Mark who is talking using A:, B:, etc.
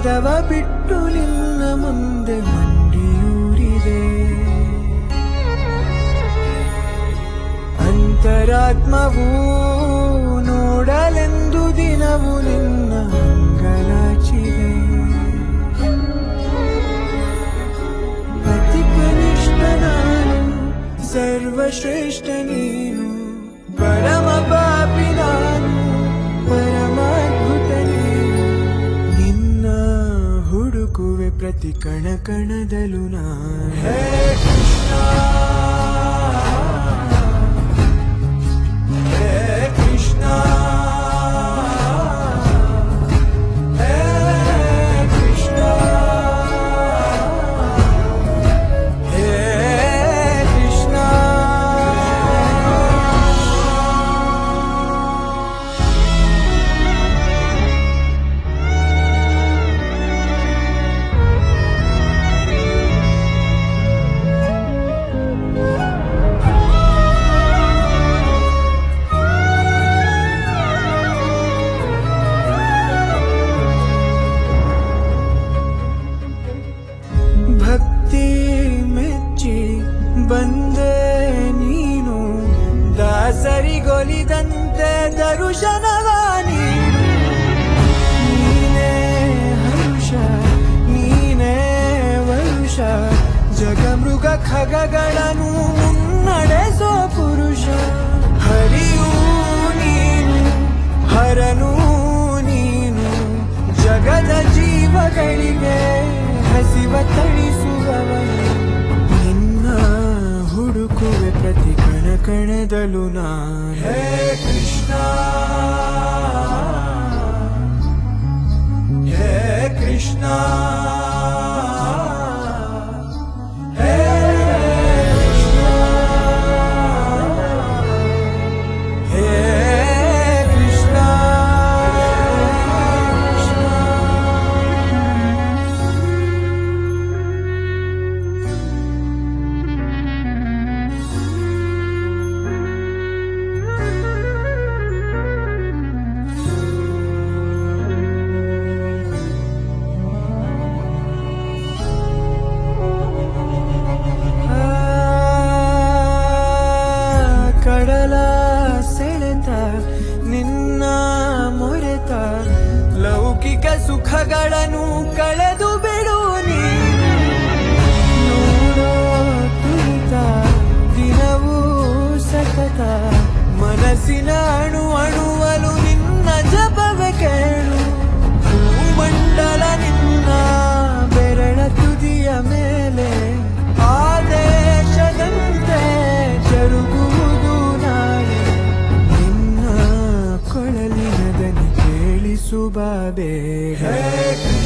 A: ಜಗದವ ಬಿಟ್ಟು ನಿನ್ನ ಮುಂದೆ ಮಂಡಿಯೂರಿದೆ ಅಂತರಾತ್ಮವೂ ನೋಡಲೆಂದು ದಿನವು ನಿನ್ನ ಅಂಗಲಾಚಿದೆ ಅತಿ ಕನಿಷ್ಠ ನಾನು ಸರ್ವಶ್ರೇಷ್ಠ ನೀನು ಪರಮ ಪಾಪಿ ನಾನು ಪರಮಾದ್ಭುತ ನೀನು ನಿನ್ನ ಹುಡುಕುವೆ ಪ್ರತಿ ಕಣ ಕಣದಲು ನಾನು ಹೇ ಕೃಷ್ಣ ಹೇ ಕೃಷ್ಣ ಹೇ ಕೃಷ್ಣ ಹೇ ಕೃಷ್ಣ ಭಕ್ತಿ ಮೆಚ್ಚಿ ಬಂದೆ ನೀನು ದಾಸರಿಗೊಲಿದಂತೆ ದರುಶನವ ನೀನು ನೀನೇ ಹರುಷ ನೀನೇ ವರುಷ ಜಗಮೃಗ ಖಗಗಳನ್ನು ಮುನ್ನಡೆಸೋ ಪುರುಷ ಹರಿಯೂ ನೀನು ಹರನೂ ನೀನು ಜಗದ ಜೀವಗಳಿಗೆ ಹಸಿವ ತಣಿಸುವವನು ನಿನ್ನ ಹುಡುಕುವೆ ಪ್ರತಿ ಕಣ ಕಣದಲು ನಾನು ಹೇ ಕೃಷ್ಣ ಹೇ ಕೃಷ್ಣ ಹೇ ಕೃಷ್ಣ ಹೇ ಕೃಷ್ಣ ಕಡಲ ಸೆಳೆತ ನಿನ್ನ ಮೊರೆತ ಲೌಕಿಕ ಸುಖಗಳನ್ನು ಕಳೆದು ಬಿಡು ನೀನು ನೋಡೋ ತುಳಿತ ದಿನವೂ ಸತತ ಮನಸ್ಸಿನ ಅಣು ಅಣುವಲು ನಿನ್ನ ಜಪವೆ ಕೇಳು ಭೂಮಂಡಲ ನಿನ್ನ ಬೆರಳ ತುದಿಯ ಮೇಲೆ ಆದೇಶದಂತೆ ಜರುಗುವುದು ನಾಳೆ ನಿನ್ನ ಕೊಳಲಿನ ದನಿ ಕೇಳಿಸುವ ಬೇಗ